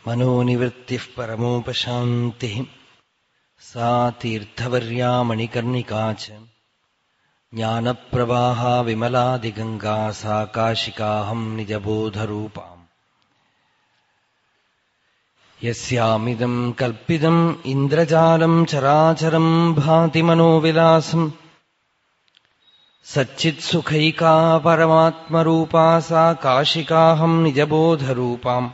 मनोनिवृत्तिः परमोपशान्तिः सा तीर्थवर्या मणिकर्णिका च ज्ञानप्रवाहा विमलादिगङ्गा सा काशिकाहम् निजबोधरूपाम् यस्यामिदम् कल्पितम् इन्द्रजालम् चराचरम् भाति मनोविलासम् सच्चित्सुखैका परमात्मरूपा सा काशिकाहम् निजबोधरूपाम्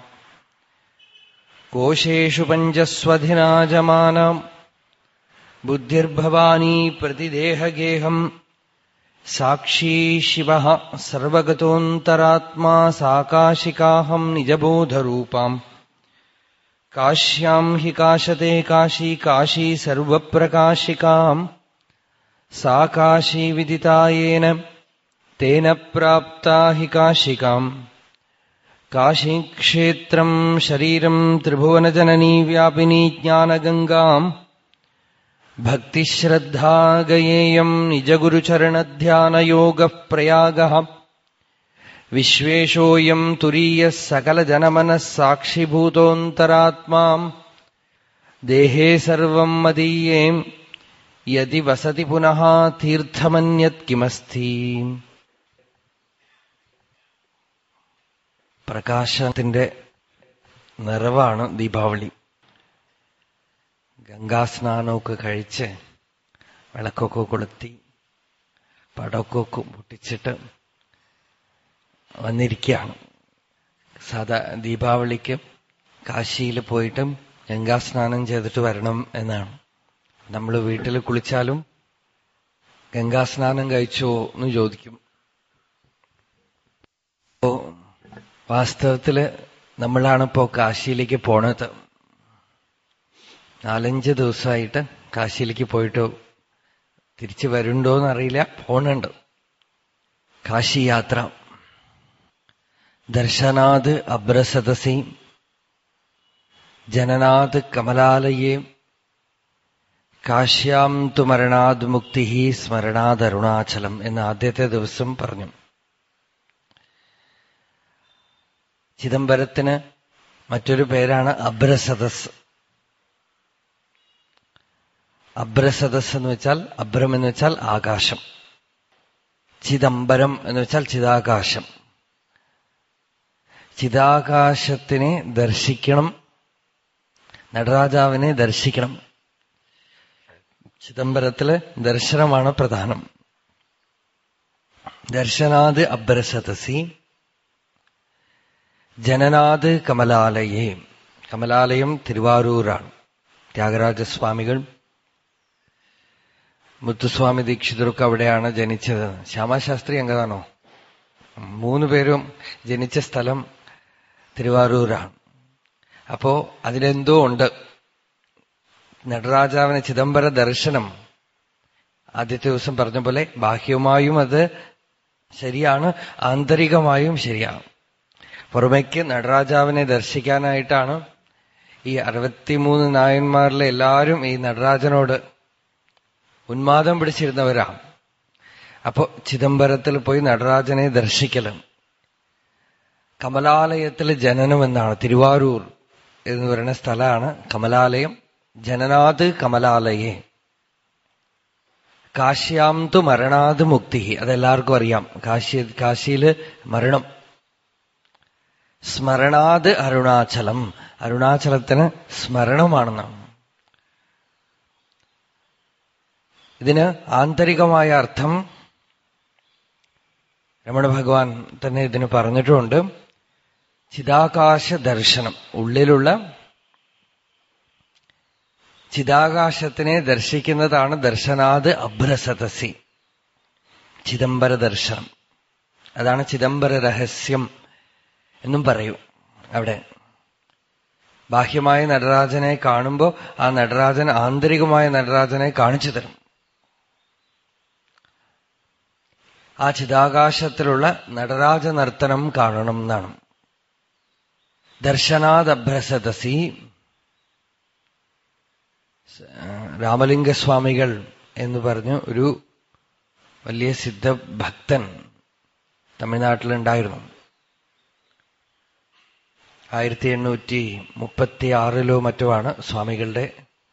कोशेषु पञ्चस्वधिनाजमानाम् बुद्धिर्भवानी प्रतिदेहगेहम् साक्षी शिवः सर्वगतोऽन्तरात्मा साकाशिकाहम् निजबोधरूपाम् काश्याम् हि काशते काशी काशी सर्वप्रकाशिकाम् सा काशी विदिता येन तेन प्राप्ता हि काशिकाम् काशीक्षेत्रम् शरीरम् त्रिभुवनजननी व्यापिनी ज्ञानगङ्गाम् भक्तिश्रद्धा गयेयम् निजगुरुचरणध्यानयोगः प्रयागः विश्वेशोऽयम् तुरीयः सकलजनमनः साक्षिभूतोऽन्तरात्माम् देहे सर्वम् मदीये यदि वसति पुनः तीर्थमन्यत् किमस्ति പ്രകാശത്തിന്റെ നിറവാണ് ദീപാവലി ഗംഗാസ്നാനമൊക്കെ കഴിച്ച് വിളക്കൊക്കെ കൊളുത്തി പടമൊക്കെ പൊട്ടിച്ചിട്ട് വന്നിരിക്കുകയാണ് സാധാ ദീപാവലിക്ക് കാശിയിൽ പോയിട്ടും ഗംഗാസ്നാനം ചെയ്തിട്ട് വരണം എന്നാണ് നമ്മൾ വീട്ടിൽ കുളിച്ചാലും ഗംഗാസ്നാനം കഴിച്ചോ എന്ന് ചോദിക്കും അപ്പോ വാസ്തവത്തില് നമ്മളാണിപ്പോ കാശിയിലേക്ക് പോണത് നാലഞ്ച് ദിവസമായിട്ട് കാശിയിലേക്ക് പോയിട്ട് തിരിച്ചു വരുന്നുണ്ടോന്നറിയില്ല പോണുണ്ട് കാശി യാത്ര ദർശനാത് അബ്രസദസി ജനനാത് കമലാലയേ കാശ്യാം തു മരണാത് മുക്തി സ്മരണാത് അരുണാചലം എന്ന് ആദ്യത്തെ ദിവസം പറഞ്ഞു ചിദംബരത്തിന് മറ്റൊരു പേരാണ് അബ്രസദസ് അബ്രസദസ് എന്ന് വെച്ചാൽ അബ്രം എന്ന് വെച്ചാൽ ആകാശം ചിദംബരം എന്ന് വെച്ചാൽ ചിതാകാശം ചിതാകാശത്തിനെ ദർശിക്കണം നടരാജാവിനെ ദർശിക്കണം ചിദംബരത്തില് ദർശനമാണ് പ്രധാനം ദർശനാത് അബ്രസതസി ജനനാത് കമലാലയേ കമലാലയം തിരുവാരൂരാണ് ത്യാഗരാജസ്വാമികൾ മുത്തുസ്വാമി ദീക്ഷിതർക്ക് അവിടെയാണ് ജനിച്ചത് ശ്യാമാശാസ്ത്രി എങ്ങതാണോ മൂന്ന് പേരും ജനിച്ച സ്ഥലം തിരുവാരൂരാണ് അപ്പോ അതിലെന്തോ ഉണ്ട് നടരാജാവിന് ചിദംബര ദർശനം ആദ്യത്തെ ദിവസം പറഞ്ഞ പോലെ ബാഹ്യമായും അത് ശരിയാണ് ആന്തരികമായും ശരിയാണ് പുറമേക്ക് നടരാജാവിനെ ദർശിക്കാനായിട്ടാണ് ഈ അറുപത്തിമൂന്ന് നായന്മാരിലെ എല്ലാവരും ഈ നടരാജനോട് ഉന്മാദം പിടിച്ചിരുന്നവരാണ് അപ്പോ ചിദംബരത്തിൽ പോയി നടരാജനെ ദർശിക്കലും കമലാലയത്തിലെ ജനനം എന്നാണ് തിരുവാരൂർ എന്ന് പറയുന്ന സ്ഥലമാണ് കമലാലയം ജനനാത് കമലാലയെ കാശ്യാം തു മരണാത് മുക്തി അതെല്ലാവർക്കും അറിയാം കാശി കാശിയില് മരണം സ്മരണാത് അരുണാചലം അരുണാചലത്തിന് സ്മരണമാണെന്നാണ് ഇതിന് ആന്തരികമായ അർത്ഥം രമണ ഭഗവാൻ തന്നെ ഇതിന് പറഞ്ഞിട്ടുമുണ്ട് ചിതാകാശ ദർശനം ഉള്ളിലുള്ള ചിതാകാശത്തിനെ ദർശിക്കുന്നതാണ് ദർശനാത് അഭ്രസതസി ചിദംബര ദർശനം അതാണ് ചിദംബര രഹസ്യം എന്നും പറയൂ അവിടെ ബാഹ്യമായ നടരാജനെ കാണുമ്പോൾ ആ നടരാജൻ ആന്തരികമായ നടരാജനെ കാണിച്ചു തരും ആ ചിതാകാശത്തിലുള്ള നടരാജ നർത്തനം കാണണം എന്നാണ് ദർശനാദഭ്രസദസി രാമലിംഗസ്വാമികൾ എന്ന് പറഞ്ഞു ഒരു വലിയ സിദ്ധഭക്തൻ തമിഴ്നാട്ടിലുണ്ടായിരുന്നു ആയിരത്തി എണ്ണൂറ്റി മുപ്പത്തി ആറിലോ മറ്റോ ആണ് സ്വാമികളുടെ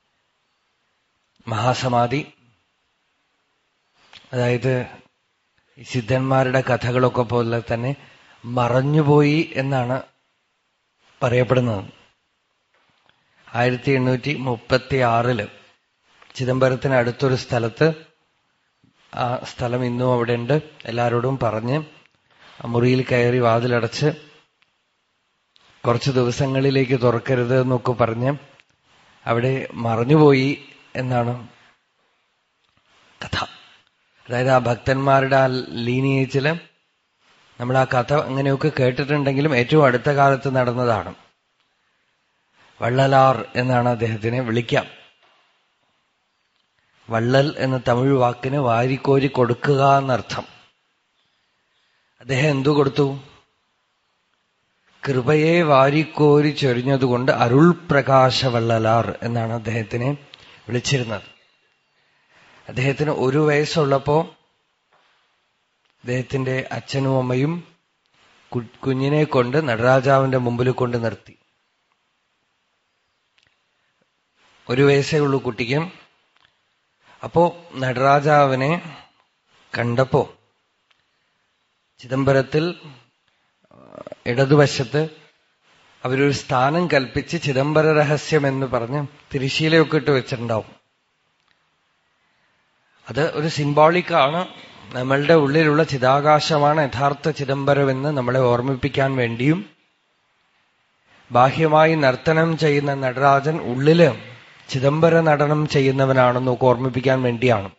മഹാസമാധി അതായത് ഈ സിദ്ധന്മാരുടെ കഥകളൊക്കെ പോലെ തന്നെ മറഞ്ഞുപോയി എന്നാണ് പറയപ്പെടുന്നത് ആയിരത്തി എണ്ണൂറ്റി മുപ്പത്തി ആറില് ചിദംബരത്തിന് അടുത്തൊരു സ്ഥലത്ത് ആ സ്ഥലം ഇന്നും അവിടെ ഉണ്ട് എല്ലാവരോടും പറഞ്ഞ് ആ മുറിയിൽ കയറി വാതിലടച്ച് കുറച്ച് ദിവസങ്ങളിലേക്ക് തുറക്കരുത് എന്നൊക്കെ പറഞ്ഞ് അവിടെ മറഞ്ഞുപോയി എന്നാണ് കഥ അതായത് ആ ഭക്തന്മാരുടെ ആ ലീനിയേജില് നമ്മൾ ആ കഥ അങ്ങനെയൊക്കെ കേട്ടിട്ടുണ്ടെങ്കിലും ഏറ്റവും അടുത്ത കാലത്ത് നടന്നതാണ് വള്ളലാർ എന്നാണ് അദ്ദേഹത്തിനെ വിളിക്കാം വള്ളൽ എന്ന തമിഴ് വാക്കിന് വാരിക്കോരി കൊടുക്കുക എന്നർത്ഥം അദ്ദേഹം എന്തു കൊടുത്തു കൃപയെ വാരിക്കോരി ചൊരിഞ്ഞതുകൊണ്ട് അരുൾ പ്രകാശ വള്ളലാർ എന്നാണ് അദ്ദേഹത്തിനെ വിളിച്ചിരുന്നത് അദ്ദേഹത്തിന് ഒരു വയസ്സുള്ളപ്പോ അദ്ദേഹത്തിന്റെ അച്ഛനും അമ്മയും കുഞ്ഞിനെ കൊണ്ട് നടരാജാവിന്റെ മുമ്പിൽ കൊണ്ട് നിർത്തി ഒരു വയസ്സേ ഉള്ളൂ കുട്ടിക്ക് അപ്പോ നടരാജാവിനെ കണ്ടപ്പോ ചിദംബരത്തിൽ ഇടതുവശത്ത് അവരൊരു സ്ഥാനം കൽപ്പിച്ച് ചിദംബര രഹസ്യം എന്ന് പറഞ്ഞ് തിരിശീലയൊക്കെ ഇട്ട് വെച്ചിട്ടുണ്ടാവും അത് ഒരു സിംബോളിക്കാണ് നമ്മളുടെ ഉള്ളിലുള്ള ചിതാകാശമാണ് യഥാർത്ഥ ചിദംബരമെന്ന് നമ്മളെ ഓർമ്മിപ്പിക്കാൻ വേണ്ടിയും ബാഹ്യമായി നർത്തനം ചെയ്യുന്ന നടരാജൻ ഉള്ളില് ചിദംബര നടനം ചെയ്യുന്നവനാണെന്ന് ഓർമ്മിപ്പിക്കാൻ വേണ്ടിയാണ്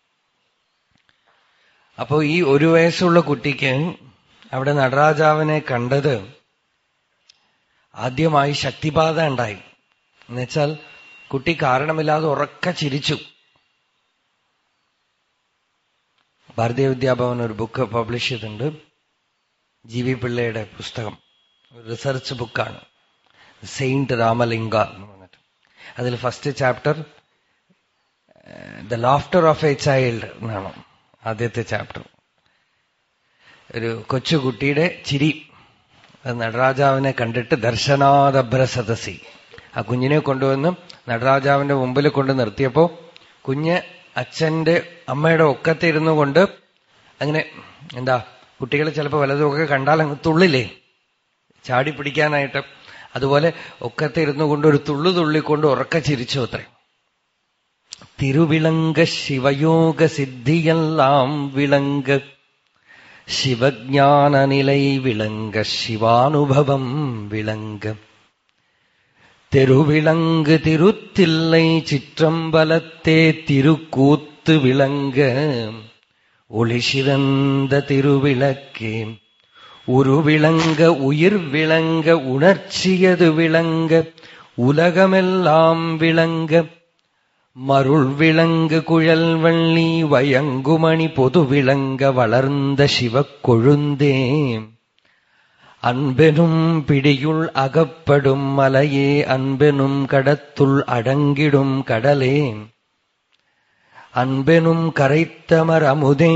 അപ്പോ ഈ ഒരു വയസ്സുള്ള കുട്ടിക്ക് അവിടെ നടരാജാവിനെ കണ്ടത് ആദ്യമായി ശക്തിപാത ഉണ്ടായി എന്നുവെച്ചാൽ കുട്ടി കാരണമില്ലാതെ ഉറക്ക ചിരിച്ചു ഭാരതീയ വിദ്യാഭവൻ ഒരു ബുക്ക് പബ്ലിഷ് ചെയ്തിട്ടുണ്ട് ജി വി പിള്ളയുടെ പുസ്തകം റിസർച്ച് ബുക്കാണ് സെയിന്റ് രാമലിംഗ എന്ന് പറഞ്ഞിട്ട് അതിൽ first chapter the laughter of a child എന്നാണ് ആദ്യത്തെ ചാപ്റ്റർ ഒരു കൊച്ചുകുട്ടിയുടെ ചിരി അത് നടരാജാവിനെ കണ്ടിട്ട് ദർശനാദഭ്ര സദസി ആ കുഞ്ഞിനെ കൊണ്ടുവന്ന് നടരാജാവിന്റെ മുമ്പിൽ കൊണ്ട് നിർത്തിയപ്പോ കുഞ്ഞ് അച്ഛന്റെ അമ്മയുടെ ഒക്കത്തിരുന്നു കൊണ്ട് അങ്ങനെ എന്താ കുട്ടികൾ ചിലപ്പോൾ വലതുമൊക്കെ കണ്ടാൽ അങ്ങ് തുള്ളില്ലേ ചാടി പിടിക്കാനായിട്ട് അതുപോലെ ഒക്കത്തിരുന്നു കൊണ്ട് ഒരു തുള്ളു തുള്ളിക്കൊണ്ട് ഉറക്ക ചിരിച്ചു അത്രേ തിരുവിളങ്ക ശിവയോഗ സിദ്ധിയെല്ലാം വിളങ്ക ശിവജ്ഞാന നിലൈ വിളങ്ക ശിവാനുഭവം വിളങ്ക தெருவிளங்கு திருத்தில்லை சிற்றம்பலத்தே திருக்கூத்து விளங்க ஒளி சிறந்த திருவிளக்கே உருவிளங்க உயிர் விளங்க உணர்ச்சியது விளங்க உலகமெல்லாம் விளங்க மருள் விளங்கு குழல் வள்ளி வயங்குமணி பொது விளங்க வளர்ந்த சிவக்கொழுந்தே அன்பெனும் பிடியுள் அகப்படும் மலையே அன்பெனும் கடத்துள் அடங்கிடும் கடலே அன்பெனும் கரைத்தமர் அமுதே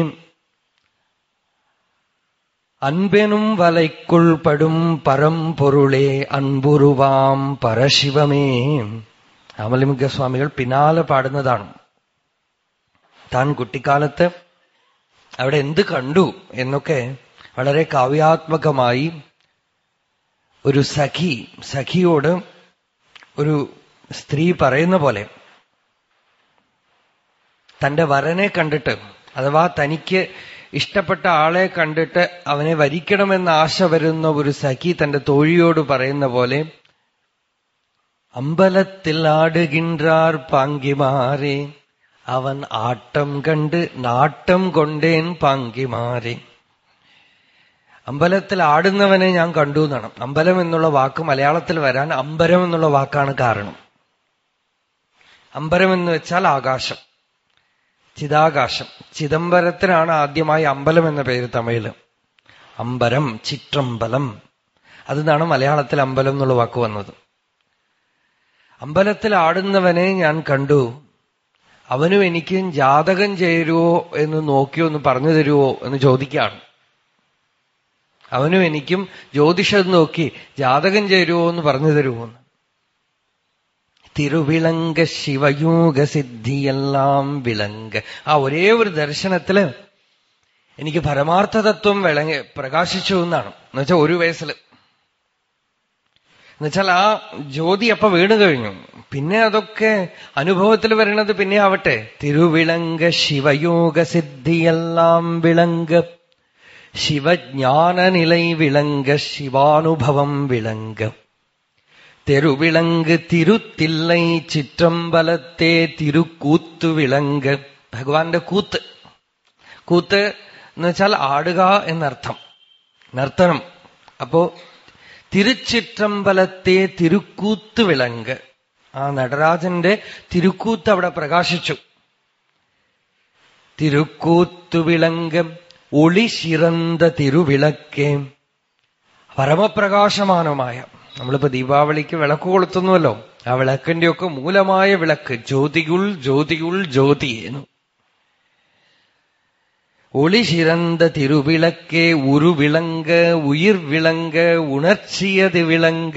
அன்பெனும் வலைக்குள் படும் பரம்பொருளே അൻപുരുവാം പരശിവമേ അമലിമുഖ സ്വാമികൾ പിന്നാലെ പാടുന്നതാണ് താൻ കുട്ടിക്കാലത്ത് അവിടെ എന്ത് കണ്ടു എന്നൊക്കെ വളരെ കാവ്യാത്മകമായി ഒരു സഖി സഖിയോട് ഒരു സ്ത്രീ പറയുന്ന പോലെ തന്റെ വരനെ കണ്ടിട്ട് അഥവാ തനിക്ക് ഇഷ്ടപ്പെട്ട ആളെ കണ്ടിട്ട് അവനെ വരിക്കണമെന്ന് ആശ വരുന്ന ഒരു സഖി തന്റെ തോഴിയോട് പറയുന്ന പോലെ അമ്പലത്തിൽ ആടുകിன்றாർ പാങ്കിമാരെ അവൻ ആട്ടം കണ്ട് നാട്ടം കൊണ്ടേൻ പാങ്കിമാരെ അമ്പലത്തിൽ ആടുന്നവനെ ഞാൻ കണ്ടു എന്നാണ് അമ്പലം എന്നുള്ള വാക്ക് മലയാളത്തിൽ വരാൻ അമ്പരം എന്നുള്ള വാക്കാണ് കാരണം അമ്പരം എന്ന് വെച്ചാൽ ആകാശം ചിതാകാശം ചിദംബരത്തിനാണ് ആദ്യമായി അമ്പലം എന്ന പേര് തമിഴില് അമ്പരം ചിത്രമ്പലം അതിനാണ് മലയാളത്തിൽ അമ്പലം എന്നുള്ള വാക്ക് വന്നത് അമ്പലത്തിൽ ആടുന്നവനെ ഞാൻ കണ്ടു അവനും എനിക്കും ജാതകം ചേരുവോ എന്ന് നോക്കിയോ ഒന്ന് പറഞ്ഞു തരുവോ എന്ന് ചോദിക്കുകയാണ് അവനും എനിക്കും ജ്യോതിഷം നോക്കി ജാതകം ചേരുവോ എന്ന് പറഞ്ഞു തരുമോ എന്ന് തിരുവിളങ്ക ശിവയോഗ സിദ്ധിയെല്ലാം വിളങ്ക ആ ഒരേ ഒരു ദർശനത്തില് എനിക്ക് പരമാർത്ഥ തത്വം വിളങ്ങി പ്രകാശിച്ചു എന്നാണ് എന്നുവെച്ചാൽ ഒരു വയസ്സിൽ എന്നുവെച്ചാൽ ആ ജ്യോതി അപ്പൊ വീണു കഴിഞ്ഞു പിന്നെ അതൊക്കെ അനുഭവത്തിൽ വരുന്നത് പിന്നെ ആവട്ടെ തിരുവിളങ്ക ശിവയോഗ സിദ്ധിയെല്ലാം വിളങ്ക ശിവജ്ഞാന നിലൈ വിളങ്ക ശിവാനുഭവം വിളങ്ക തെരുവിളങ്ക് തിരുത്തില്ലൈ ചിത്രമ്പലത്തെ തിരുക്കൂത്തു വിളങ്ക് ഭഗവാന്റെ കൂത്ത് കൂത്ത് എന്ന് വെച്ചാൽ ആടുക എന്നർത്ഥം നർത്തനം അപ്പോ തിരുച്ചിത്രമ്പലത്തെ തിരുക്കൂത്ത് വിളങ്ക് ആ നടരാജന്റെ തിരുക്കൂത്ത് അവിടെ പ്രകാശിച്ചു തിരുക്കൂത്തു വിളങ്ക് ഒളി ശിറന്ത തിരുവിളക്കേ പരമപ്രകാശമാനമായ നമ്മളിപ്പോ ദീപാവലിക്ക് വിളക്ക് കൊളുത്തുന്നുവല്ലോ ആ വിളക്കിന്റെയൊക്കെ മൂലമായ വിളക്ക് ജ്യോതികുൾ ജ്യോതികുൾ ജ്യോതി എന്നു ஒளி சிறந்த திருவிளக்கே உரு விளங்க உயிர் விளங்க ഉണർച്ചിയത് വിളങ്ക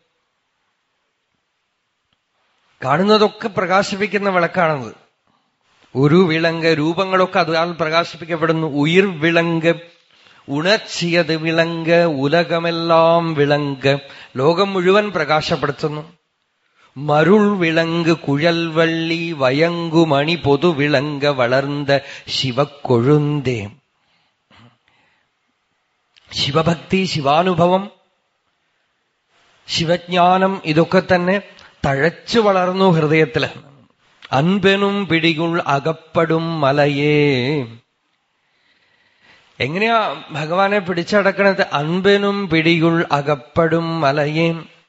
കാണുന്നതൊക്കെ പ്രകാശിപ്പിക്കുന്ന വിളക്കാണത് ഒരു വിളങ്ക രൂപങ്ങളൊക്കെ അതിനാൽ പ്രകാശിപ്പിക്കപ്പെടുന്നു ഉയിർ വിളങ്ക ഉണർച്ചിയത് വിളങ്ക ഉലകമെല്ലാം വിളങ്ക ലോകം മുഴുവൻ പ്രകാശപ്പെടുത്തുന്നു മരുൾ വിളങ്ക് കുഴൽവള്ളി വയങ്കുമണി പൊതുവിളങ്ക വളർന്ന ശിവക്കൊഴുന്തേ ശിവഭക്തി ശിവാനുഭവം ശിവജ്ഞാനം ഇതൊക്കെ തന്നെ തഴച്ചു വളർന്നു ഹൃദയത്തില് അൻപനും പിടികുൾ അകപ്പെടും മലയേ എങ്ങനെയാ ഭഗവാനെ പിടിച്ചടക്കണത് അൻപനും പിടികുൾ അകപ്പെടും മലയേ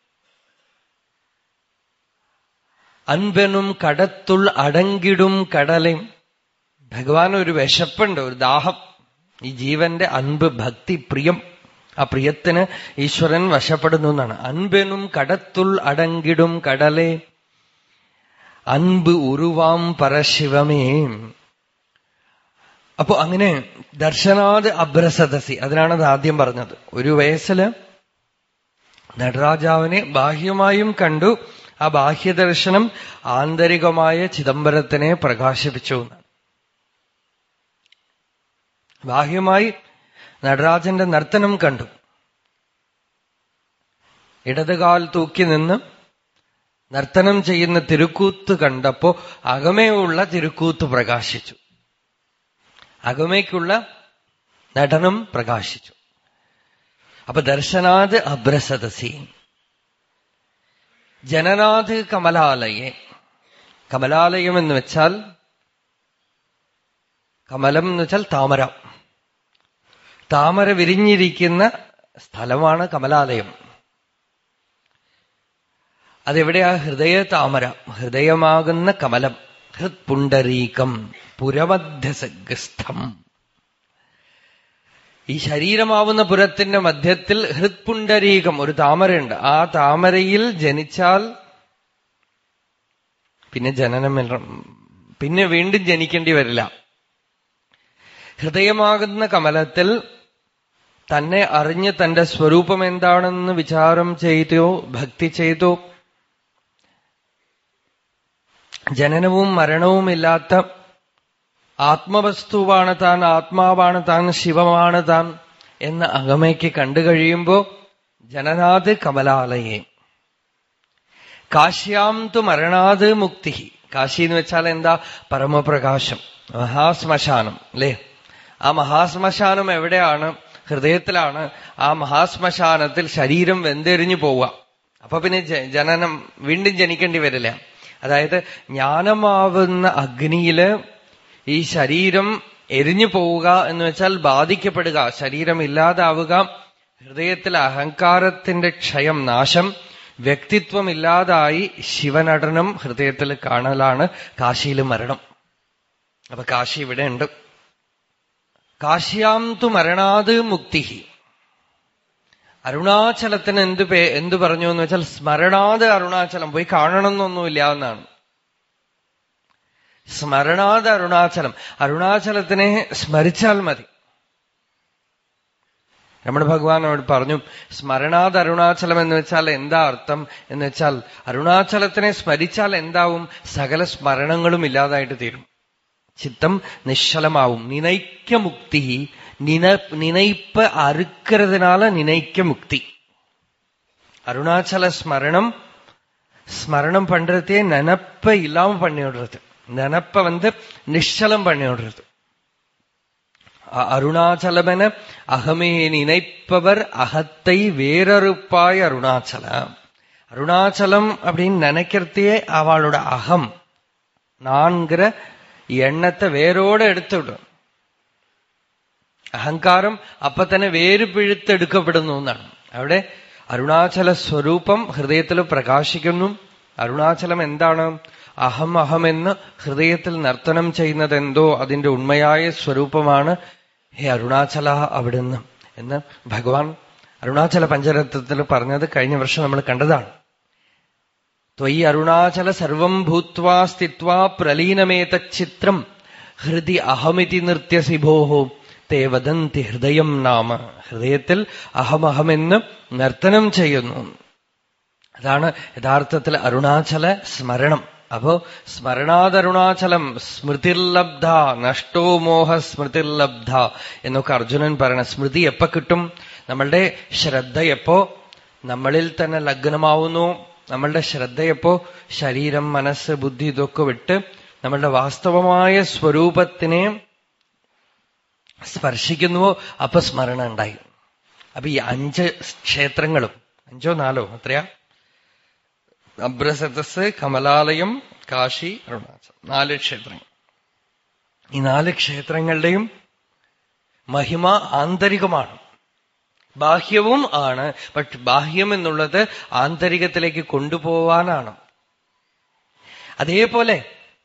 അൻപനും കടത്തുൾ അടങ്കിടും കടലയും ഭഗവാൻ ഒരു വിശപ്പുണ്ട് ഒരു ദാഹം ഈ ജീവന്റെ അൻപ് ഭക്തി പ്രിയം ആ പ്രിയത്തിന് ഈശ്വരൻ വശപ്പെടുന്നു എന്നാണ് അൻപനും കടത്തുൾ അടങ്കിടും കടലെ അൻപ് ഉരുവാം പരശിവമേ അപ്പോ അങ്ങനെ ദർശനാത് അഭ്രസദസി അതിനാണ് അത് ആദ്യം പറഞ്ഞത് ഒരു വയസ്സില് നടരാജാവിനെ ബാഹ്യമായും കണ്ടു ആ ബാഹ്യദർശനം ആന്തരികമായ ചിദംബരത്തിനെ പ്രകാശിപ്പിച്ചു എന്നാണ് ബാഹ്യമായി നടരാജന്റെ നർത്തനം കണ്ടു ഇടതുകാൽ തൂക്കി നിന്ന് നർത്തനം ചെയ്യുന്ന തിരുക്കൂത്ത് കണ്ടപ്പോ അകമേയുള്ള തിരുക്കൂത്ത് പ്രകാശിച്ചു അകമേക്കുള്ള നടനം പ്രകാശിച്ചു അപ്പൊ ദർശനാത് അഭ്രസദസി ജനനാഥ് കമലാലയെ കമലാലയം എന്ന് വെച്ചാൽ കമലം എന്ന് വെച്ചാൽ താമര താമര വിരിഞ്ഞിരിക്കുന്ന സ്ഥലമാണ് കമലാലയം അതെവിടെയാ ഹൃദയ താമര ഹൃദയമാകുന്ന കമലം ഹൃത് പുണ്ടരീകം പുരമധ്യസഗസ്ഥം ഈ ശരീരമാവുന്ന പുരത്തിന്റെ മധ്യത്തിൽ ഹൃത്പുണ്ടരീകം ഒരു താമരയുണ്ട് ആ താമരയിൽ ജനിച്ചാൽ പിന്നെ ജനനം പിന്നെ വീണ്ടും ജനിക്കേണ്ടി വരില്ല ഹൃദയമാകുന്ന കമലത്തിൽ തന്നെ അറിഞ്ഞ് തന്റെ സ്വരൂപം എന്താണെന്ന് വിചാരം ചെയ്തോ ഭക്തി ചെയ്തോ ജനനവും മരണവുമില്ലാത്ത ആത്മവസ്തുവാണ് താൻ ആത്മാവാണ് താൻ ശിവമാണ് താൻ എന്ന് അകമയ്ക്ക് കണ്ടു കഴിയുമ്പോ ജനനാത് കമലാലയെ കാശ്യാം തു മരണാത് മുക്തി കാശി എന്ന് വെച്ചാൽ എന്താ പരമപ്രകാശം മഹാശ്മശാനം അല്ലേ ആ മഹാശ്മശാനം എവിടെയാണ് ഹൃദയത്തിലാണ് ആ മഹാശ്മശാനത്തിൽ ശരീരം വെന്തെരിഞ്ഞു പോവുക അപ്പൊ പിന്നെ ജനനം വീണ്ടും ജനിക്കേണ്ടി വരില്ല അതായത് ജ്ഞാനമാവുന്ന അഗ്നിയില് ഈ ശരീരം എരിഞ്ഞു പോവുക എന്ന് വെച്ചാൽ ബാധിക്കപ്പെടുക ശരീരം ഇല്ലാതാവുക ഹൃദയത്തിൽ അഹങ്കാരത്തിന്റെ ക്ഷയം നാശം വ്യക്തിത്വം ഇല്ലാതായി ശിവനടനം ഹൃദയത്തിൽ കാണലാണ് കാശിയിൽ മരണം അപ്പൊ കാശി ഇവിടെ ഉണ്ട് കാശ്യാം തു മരണാത് മുക്തി അരുണാചലത്തിന് എന്ത് പേ എന്ത് പറഞ്ഞു എന്ന് വെച്ചാൽ സ്മരണാത് അരുണാചലം പോയി കാണണമെന്നൊന്നുമില്ല എന്നാണ് സ്മരണാത് അരുണാചലം അരുണാചലത്തിനെ സ്മരിച്ചാൽ മതി രമണ ഭഗവാനോട് പറഞ്ഞു സ്മരണാത് അരുണാചലം എന്ന് വെച്ചാൽ എന്താ അർത്ഥം എന്ന് വെച്ചാൽ അരുണാചലത്തിനെ സ്മരിച്ചാൽ എന്താവും സകല സ്മരണങ്ങളും ഇല്ലാതായിട്ട് തീരും ചിത്തം നിശ്ചലമാവും നിനൈക്ക മുക്തി നിന നിനയിപ്പ് അറുக்கிறதுனால நினைக்க முக்தி அருணாச்சல ஸ்மரணம் ஸ்மரணம் பண்றதே நினப்ப இல்லாம பண்ணி விடுறது நினப்ப வந்து நிശ്ചலம் பண்ணி விடுறது அருணாச்சலமென அகமே நினைப்பவர் அகத்தை வேறறுப்பாய் அருணாச்சலம் அருணாச்சலம் அப்படின்னு நினைக்கிறதையே அவளோட அகம் நான்கிற എണ്ണത്തെ വേരോടെ എടുത്തുവിടും അഹങ്കാരം അപ്പൊ തന്നെ വേര് പിഴുത്തെടുക്കപ്പെടുന്നു എന്നാണ് അവിടെ അരുണാചല സ്വരൂപം ഹൃദയത്തിൽ പ്രകാശിക്കുന്നു അരുണാചലം എന്താണ് അഹം അഹം എന്ന് ഹൃദയത്തിൽ നർത്തനം ചെയ്യുന്നത് എന്തോ അതിന്റെ ഉണ്മയായ സ്വരൂപമാണ് ഹേ അരുണാചല അവിടുന്ന് എന്ന് ഭഗവാൻ അരുണാചല പഞ്ചരത്വത്തിൽ പറഞ്ഞത് കഴിഞ്ഞ വർഷം നമ്മൾ കണ്ടതാണ് ത്വയി അരുണാചല സർവം ഭൂത്വാ സ്ഥിത്വാ പ്രലീനമേതച്ചിത്രം ഹൃദി അഹമിതി നൃത്യസിഭോഹോ തേ വദന്തി ഹൃദയം നാമ ഹൃദയത്തിൽ അഹമഹമെന്ന് നർത്തനം ചെയ്യുന്നു അതാണ് യഥാർത്ഥത്തിൽ അരുണാചല സ്മരണം അപ്പോ സ്മരണാദരുണാചലം സ്മൃതിർലബ്ധ നഷ്ടോ മോഹ സ്മൃതിർലബ്ധ എന്നൊക്കെ അർജുനൻ പറയണം സ്മൃതി എപ്പോ കിട്ടും നമ്മളുടെ ശ്രദ്ധ എപ്പോ നമ്മളിൽ തന്നെ ലഗ്നമാവുന്നു നമ്മളുടെ ശ്രദ്ധയപ്പോ ശരീരം മനസ്സ് ബുദ്ധി ഇതൊക്കെ വിട്ട് നമ്മളുടെ വാസ്തവമായ സ്വരൂപത്തിനെ സ്പർശിക്കുന്നുവോ അപ്പൊ സ്മരണ ഉണ്ടായി അപ്പൊ ഈ അഞ്ച് ക്ഷേത്രങ്ങളും അഞ്ചോ നാലോ എത്രയാ അബ്രസതസ് കമലാലയം കാശി അരുണാചൽ നാല് ക്ഷേത്രങ്ങൾ ഈ നാല് ക്ഷേത്രങ്ങളുടെയും മഹിമ ആന്തരികമാണ് ബാഹ്യവും ആണ് പക്ഷെ ബാഹ്യം എന്നുള്ളത് ആന്തരികത്തിലേക്ക് കൊണ്ടുപോവാനാണ് അതേപോലെ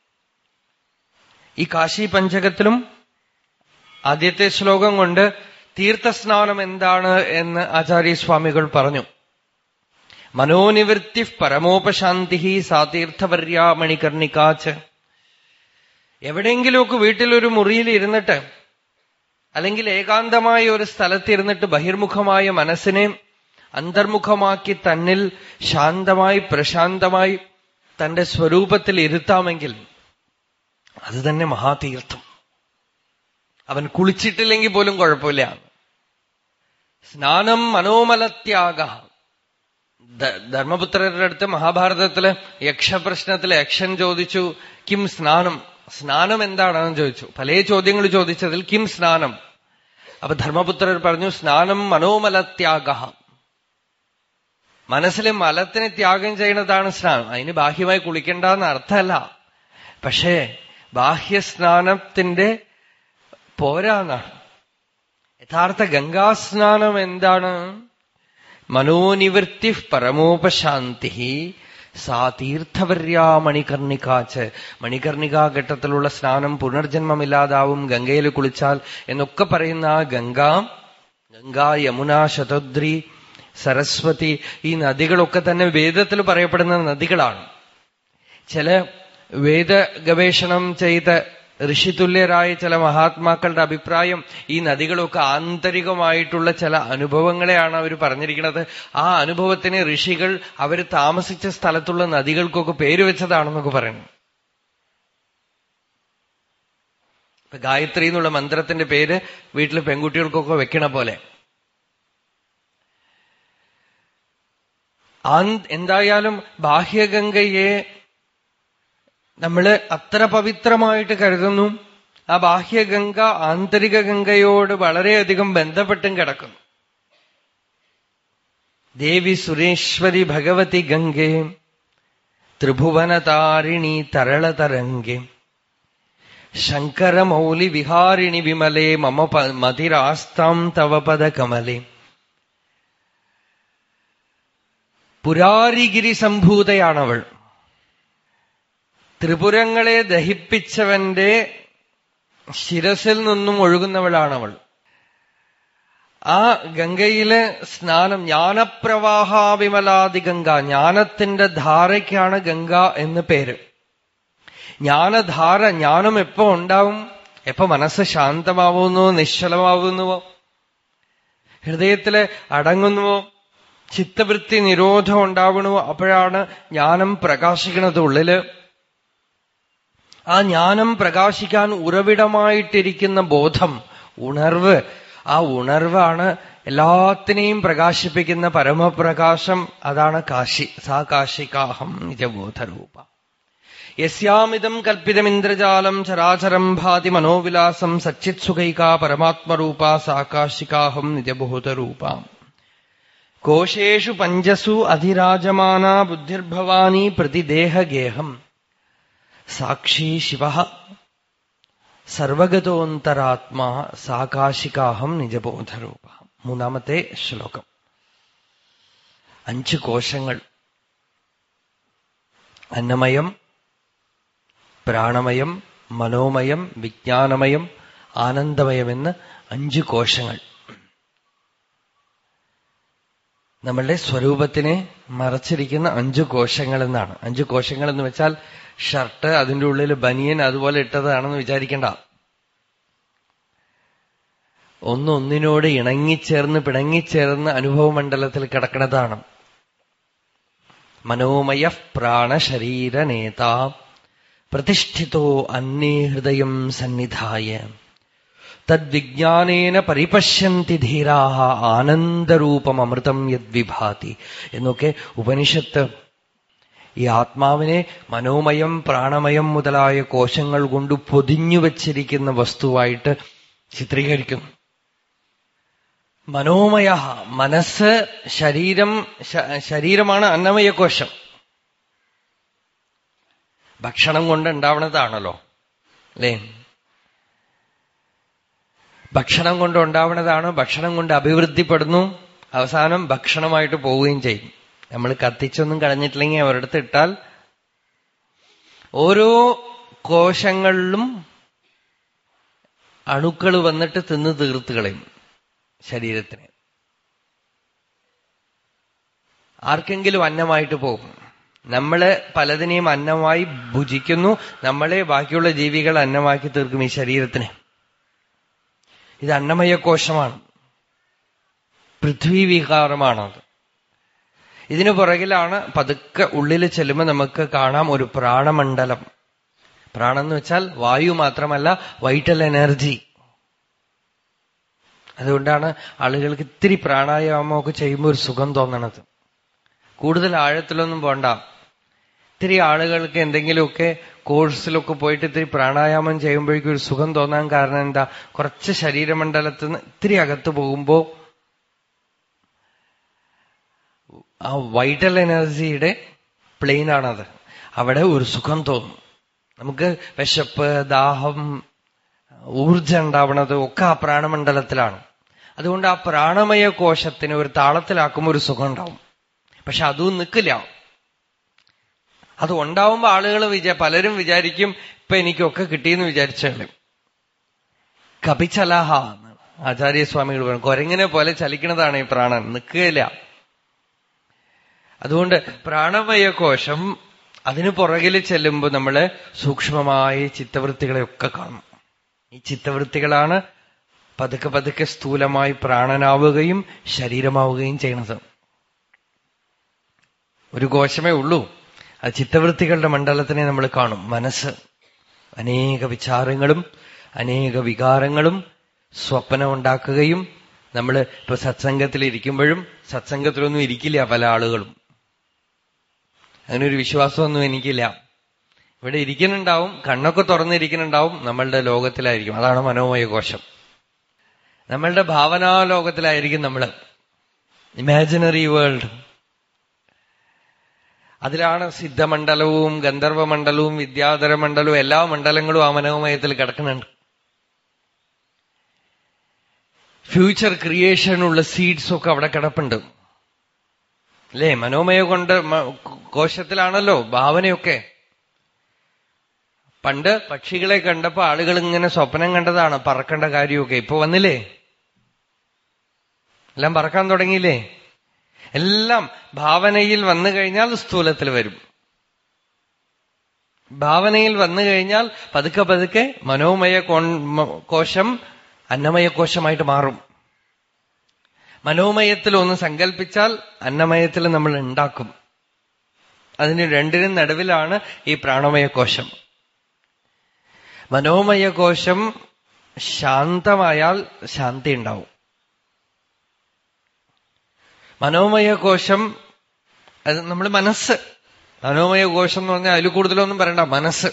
ഈ കാശി പഞ്ചകത്തിലും ആദ്യത്തെ ശ്ലോകം കൊണ്ട് തീർത്ഥസ്നാനം എന്താണ് എന്ന് ആചാര്യസ്വാമികൾ പറഞ്ഞു മനോനിവൃത്തി പരമോപശാന്തി സാ തീർത്ഥവർയാ മണികർണിക്കാച്ച് എവിടെയെങ്കിലുമൊക്കെ വീട്ടിലൊരു മുറിയിൽ ഇരുന്നിട്ട് അല്ലെങ്കിൽ ഏകാന്തമായ ഒരു സ്ഥലത്തിരുന്നിട്ട് ബഹിർമുഖമായ മനസ്സിനെ അന്തർമുഖമാക്കി തന്നിൽ ശാന്തമായി പ്രശാന്തമായി തന്റെ സ്വരൂപത്തിൽ ഇരുത്താമെങ്കിൽ അത് തന്നെ മഹാതീർത്ഥം അവൻ കുളിച്ചിട്ടില്ലെങ്കിൽ പോലും കുഴപ്പമില്ല സ്നാനം മനോമലത്യാഗ ധർമ്മപുത്രരുടെ അടുത്ത് മഹാഭാരതത്തില് യക്ഷപ്രശ്നത്തില് യക്ഷൻ ചോദിച്ചു കിം സ്നാനം സ്നാനം എന്താണെന്ന് ചോദിച്ചു പല ചോദ്യങ്ങൾ ചോദിച്ചതിൽ കിം സ്നാനം അപ്പൊ ധർമ്മപുത്രർ പറഞ്ഞു സ്നാനം മനോമലത്യാഗ മനസ്സിലെ മലത്തിനെ ത്യാഗം ചെയ്യുന്നതാണ് സ്നാനം അതിന് ബാഹ്യമായി കുളിക്കേണ്ടെന്ന് അർത്ഥമല്ല പക്ഷേ ബാഹ്യസ്നാനത്തിന്റെ പോരാന്നാണ് യഥാർത്ഥ ഗംഗാസ്നാനം എന്താണ് മനോനിവൃത്തി പരമോപശാന്തി സാ തീർത്ഥവർയാ മണികർണികാച്ച് മണികർണികാ ഘട്ടത്തിലുള്ള സ്നാനം പുനർജന്മമില്ലാതാവും ഗംഗയിൽ കുളിച്ചാൽ എന്നൊക്കെ പറയുന്ന ആ ഗംഗ ഗംഗ യമുന ശതദ്രി സരസ്വതി ഈ നദികളൊക്കെ തന്നെ വേദത്തിൽ പറയപ്പെടുന്ന നദികളാണ് ചില വേദ ഗവേഷണം ചെയ്ത ഋഷിതുല്യരായ ചില മഹാത്മാക്കളുടെ അഭിപ്രായം ഈ നദികളൊക്കെ ആന്തരികമായിട്ടുള്ള ചില അനുഭവങ്ങളെയാണ് അവർ പറഞ്ഞിരിക്കുന്നത് ആ അനുഭവത്തിന് ഋഷികൾ അവർ താമസിച്ച സ്ഥലത്തുള്ള നദികൾക്കൊക്കെ പേര് വെച്ചതാണെന്നൊക്കെ പറയുന്നു ഇപ്പൊ ഗായത്രി എന്നുള്ള മന്ത്രത്തിന്റെ പേര് വീട്ടിലെ പെൺകുട്ടികൾക്കൊക്കെ വെക്കണ പോലെ എന്തായാലും ബാഹ്യഗംഗയെ നമ്മള് അത്ര പവിത്രമായിട്ട് കരുതുന്നു ആ ബാഹ്യഗംഗ ആന്തരിക ഗംഗയോട് വളരെയധികം ബന്ധപ്പെട്ടും കിടക്കുന്നു ദേവി സുരേശ്വരി ഭഗവതി ഗംഗേ ത്രിഭുവനതാരിണി തരളതരംഗേ ശങ്കരമൗലി വിഹാരിണി വിമലേ മമ മതിരാസ്താം തവ പദകമലേ പുരാരിഗിരി സംഭൂതയാണവൾ ത്രിപുരങ്ങളെ ദഹിപ്പിച്ചവന്റെ ശിരസിൽ നിന്നും ഒഴുകുന്നവളാണവൾ ആ ഗംഗയിലെ സ്നാനം ജ്ഞാനപ്രവാഹാവിമലാദി ഗംഗ ജ്ഞാനത്തിന്റെ ധാരയ്ക്കാണ് ഗംഗ എന്ന് പേര് ജ്ഞാനധാര ജ്ഞാനം എപ്പോ ഉണ്ടാവും എപ്പോ മനസ്സ് ശാന്തമാവുന്നുവോ നിശ്ചലമാവുന്നുവോ ഹൃദയത്തില് അടങ്ങുന്നുവോ ചിത്തവൃത്തി നിരോധം ഉണ്ടാവണമോ അപ്പോഴാണ് ജ്ഞാനം പ്രകാശിക്കുന്നത് ഉള്ളില് ആ ജ്ഞാനം പ്രകാശിക്കാൻ ഉറവിടമായിട്ടിരിക്കുന്ന ബോധം ഉണർവ് ആ ഉണർവാണ് എല്ലാത്തിനെയും പ്രകാശിപ്പിക്കുന്ന പരമപ്രകാശം അതാണ് കാശി സാ കാശികാഹം നിജബോധരൂപ യസ്യാമിതം കൽപ്പിതമിന്ദ്രജാലം ചരാചരം ഭാതി മനോവിലാസം സച്ചിത് സുഖൈകാ പരമാത്മരൂപ സാകാശികാഹം നിജബോധരൂപ കോശേഷു പഞ്ചസു അധിരാജമാനാ ബുദ്ധിർഭവാനി പ്രതിദേഹഗേഹം സാക്ഷി ശിവ സർവഗതോന്തരാത്മാ സാകാശികാഹം നിജബോധരൂപ മൂന്നാമത്തെ ശ്ലോകം അഞ്ച് കോശങ്ങൾ അന്നമയം പ്രാണമയം മനോമയം വിജ്ഞാനമയം ആനന്ദമയമെന്ന് അഞ്ച് കോശങ്ങൾ നമ്മളുടെ സ്വരൂപത്തിനെ മറച്ചിരിക്കുന്ന അഞ്ചു കോശങ്ങൾ എന്നാണ് അഞ്ചു കോശങ്ങൾ എന്ന് വെച്ചാൽ ഷർട്ട് അതിന്റെ ഉള്ളിൽ ബനിയൻ അതുപോലെ ഇട്ടതാണെന്ന് വിചാരിക്കണ്ട ഒന്നൊന്നിനോട് ഇണങ്ങിച്ചേർന്ന് പിണങ്ങിച്ചേർന്ന് അനുഭവമണ്ഡലത്തിൽ കിടക്കുന്നതാണ് മനോമയ പ്രാണശരീര നേതാ പ്രതിഷ്ഠിതോ അന്നേ ഹൃദയം സന്നിധായ തദ്വിജ്ഞാനേന പരിപശ്യന്തി ധീരാഹ ആനന്ദരൂപമൃതം യദ്വിഭാതി എന്നൊക്കെ ഉപനിഷത്ത് ഈ ആത്മാവിനെ മനോമയം പ്രാണമയം മുതലായ കോശങ്ങൾ കൊണ്ട് പൊതിഞ്ഞു വച്ചിരിക്കുന്ന വസ്തുവായിട്ട് ചിത്രീകരിക്കുന്നു മനോമയ മനസ്സ് ശരീരം ശരീരമാണ് അന്നമയ കോശം ഭക്ഷണം കൊണ്ട് ഉണ്ടാവണതാണല്ലോ അല്ലേ ഭക്ഷണം കൊണ്ട് ഉണ്ടാവുന്നതാണ് ഭക്ഷണം കൊണ്ട് അഭിവൃദ്ധിപ്പെടുന്നു അവസാനം ഭക്ഷണമായിട്ട് പോവുകയും ചെയ്യും നമ്മൾ കത്തിച്ചൊന്നും കളഞ്ഞിട്ടില്ലെങ്കിൽ അവരടുത്ത് ഇട്ടാൽ ഓരോ കോശങ്ങളിലും അണുക്കൾ വന്നിട്ട് തിന്ന് തീർത്ത് കളയും ശരീരത്തിന് ആർക്കെങ്കിലും അന്നമായിട്ട് പോകും നമ്മള് പലതിനെയും അന്നമായി ഭുജിക്കുന്നു നമ്മളെ ബാക്കിയുള്ള ജീവികൾ അന്നമാക്കി തീർക്കും ഈ ശരീരത്തിനെ ഇത് അന്നമയ കോശമാണ് പൃഥ്വി വികാരമാണത് ഇതിനു പുറകിലാണ് പതുക്കെ ഉള്ളിൽ ചെല്ലുമ്പോൾ നമുക്ക് കാണാം ഒരു പ്രാണമണ്ഡലം പ്രാണം എന്ന് വെച്ചാൽ വായു മാത്രമല്ല വൈറ്റൽ എനർജി അതുകൊണ്ടാണ് ആളുകൾക്ക് ഇത്തിരി പ്രാണായാമമൊക്കെ ചെയ്യുമ്പോൾ ഒരു സുഖം തോന്നണത് കൂടുതൽ ആഴത്തിലൊന്നും പോണ്ട ഇത്തിരി ആളുകൾക്ക് എന്തെങ്കിലുമൊക്കെ കോഴ്സിലൊക്കെ പോയിട്ട് ഇത്തിരി പ്രാണായാമം ചെയ്യുമ്പോഴേക്കും ഒരു സുഖം തോന്നാൻ കാരണം എന്താ കുറച്ച് ശരീരമണ്ഡലത്തിൽ നിന്ന് ഇത്തിരി അകത്ത് പോകുമ്പോ ആ വൈറ്റൽ എനർജിയുടെ പ്ലെയിനാണത് അവിടെ ഒരു സുഖം തോന്നും നമുക്ക് വിശപ്പ് ദാഹം ഊർജം ഉണ്ടാവണത് ഒക്കെ ആ പ്രാണമണ്ഡലത്തിലാണ് അതുകൊണ്ട് ആ പ്രാണമയ കോശത്തിന് ഒരു താളത്തിലാക്കുമ്പോൾ ഒരു സുഖം ഉണ്ടാവും പക്ഷെ അതും നിൽക്കില്ല അത് ഉണ്ടാവുമ്പോ ആളുകൾ വിചാ പലരും വിചാരിക്കും ഇപ്പൊ എനിക്കൊക്കെ കിട്ടിയെന്ന് വിചാരിച്ചാലും കപിച്ചലഹ ആചാര്യസ്വാമികൾ പറഞ്ഞു കൊരങ്ങിനെ പോലെ ചലിക്കുന്നതാണ് ഈ പ്രാണൻ നിൽക്കുകയില്ല അതുകൊണ്ട് പ്രാണമയ കോശം അതിനു പുറകിൽ ചെല്ലുമ്പോൾ നമ്മള് സൂക്ഷ്മമായ ചിത്തവൃത്തികളെയൊക്കെ കാണും ഈ ചിത്തവൃത്തികളാണ് പതുക്കെ പതുക്കെ സ്ഥൂലമായി പ്രാണനാവുകയും ശരീരമാവുകയും ചെയ്യണത് ഒരു കോശമേ ഉള്ളൂ ആ ചിത്തവൃത്തികളുടെ മണ്ഡലത്തിനെ നമ്മൾ കാണും മനസ്സ് അനേക വിചാരങ്ങളും അനേക വികാരങ്ങളും സ്വപ്നം ഉണ്ടാക്കുകയും നമ്മൾ ഇപ്പൊ സത്സംഗത്തിൽ ഇരിക്കുമ്പോഴും സത്സംഗത്തിലൊന്നും ഇരിക്കില്ല പല ആളുകളും അങ്ങനെ ഒരു വിശ്വാസമൊന്നും എനിക്കില്ല ഇവിടെ ഇരിക്കുന്നുണ്ടാവും കണ്ണൊക്കെ തുറന്നിരിക്കുന്നുണ്ടാവും നമ്മളുടെ ലോകത്തിലായിരിക്കും അതാണ് മനോമയ കോശം നമ്മളുടെ ഭാവനാ ലോകത്തിലായിരിക്കും നമ്മൾ ഇമാജിനറി വേൾഡ് അതിലാണ് സിദ്ധമണ്ഡലവും ഗന്ധർവമണ്ഡലവും വിദ്യാധര മണ്ഡലവും എല്ലാ മണ്ഡലങ്ങളും ആ മനോമയത്തിൽ കിടക്കുന്നുണ്ട് ഫ്യൂച്ചർ ക്രിയേഷനുള്ള സീഡ്സ് ഒക്കെ അവിടെ കിടപ്പുണ്ട് അല്ലേ മനോമയ കൊണ്ട് കോശത്തിലാണല്ലോ ഭാവനയൊക്കെ പണ്ട് പക്ഷികളെ കണ്ടപ്പോ ആളുകൾ ഇങ്ങനെ സ്വപ്നം കണ്ടതാണ് പറക്കേണ്ട കാര്യമൊക്കെ ഇപ്പൊ വന്നില്ലേ എല്ലാം പറക്കാൻ തുടങ്ങിയില്ലേ എല്ലാം ഭാവനയിൽ വന്നു കഴിഞ്ഞാൽ സ്ഥൂലത്തിൽ വരും ഭാവനയിൽ വന്നു കഴിഞ്ഞാൽ പതുക്കെ പതുക്കെ മനോമയ കോശം അന്നമയ കോശമായിട്ട് മാറും മനോമയത്തിൽ ഒന്ന് സങ്കല്പിച്ചാൽ അന്നമയത്തിൽ നമ്മൾ ഉണ്ടാക്കും അതിന് രണ്ടിനും നടുവിലാണ് ഈ പ്രാണമയ കോശം മനോമയ കോശം ശാന്തമായാൽ ശാന്തി ഉണ്ടാവും മനോമയ കോശം അത് നമ്മൾ മനസ്സ് മനോമയ കോശം എന്ന് പറഞ്ഞാൽ അതിൽ കൂടുതലൊന്നും പറയണ്ട മനസ്സ്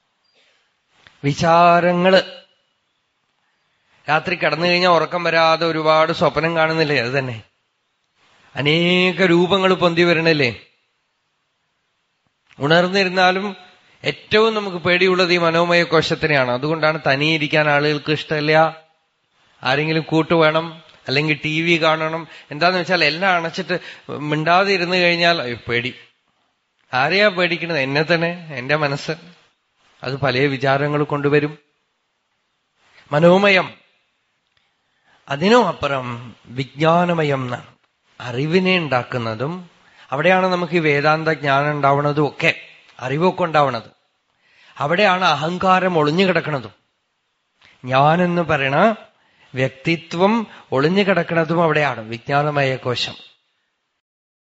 വിചാരങ്ങള് രാത്രി കടന്നു കഴിഞ്ഞാൽ ഉറക്കം വരാതെ ഒരുപാട് സ്വപ്നം കാണുന്നില്ലേ അത് തന്നെ അനേക രൂപങ്ങൾ പൊന്തി വരണില്ലേ ഉണർന്നിരുന്നാലും ഏറ്റവും നമുക്ക് പേടിയുള്ളത് ഈ മനോമയ കോശത്തിനെയാണ് അതുകൊണ്ടാണ് തനിയിരിക്കാൻ ആളുകൾക്ക് ഇഷ്ടമില്ല ആരെങ്കിലും കൂട്ടു വേണം അല്ലെങ്കിൽ ടി വി കാണണം എന്താന്ന് വെച്ചാൽ എല്ലാം അണച്ചിട്ട് മിണ്ടാതെ ഇരുന്നു കഴിഞ്ഞാൽ അയ്യോ, പേടി ആരെയാ പേടിക്കുന്നത് എന്നെ തന്നെ എന്റെ മനസ്സ് അത് പല വിചാരങ്ങൾ കൊണ്ടുവരും മനോമയം അതിനും അപ്പുറം വിജ്ഞാനമയം എന്നാണ് അറിവിനെ ഉണ്ടാക്കുന്നതും അവിടെയാണ് നമുക്ക് ഈ വേദാന്ത ജ്ഞാനം ഉണ്ടാവുന്നതും ഒക്കെ അറിവൊക്കെ ഉണ്ടാവുന്നത് അവിടെയാണ് അഹങ്കാരം ഒളിഞ്ഞു കിടക്കുന്നതും ഞാനെന്ന് പറയണ വ്യക്തിത്വം ഒളിഞ്ഞു കിടക്കുന്നതും അവിടെയാണ് വിജ്ഞാനമയ കോശം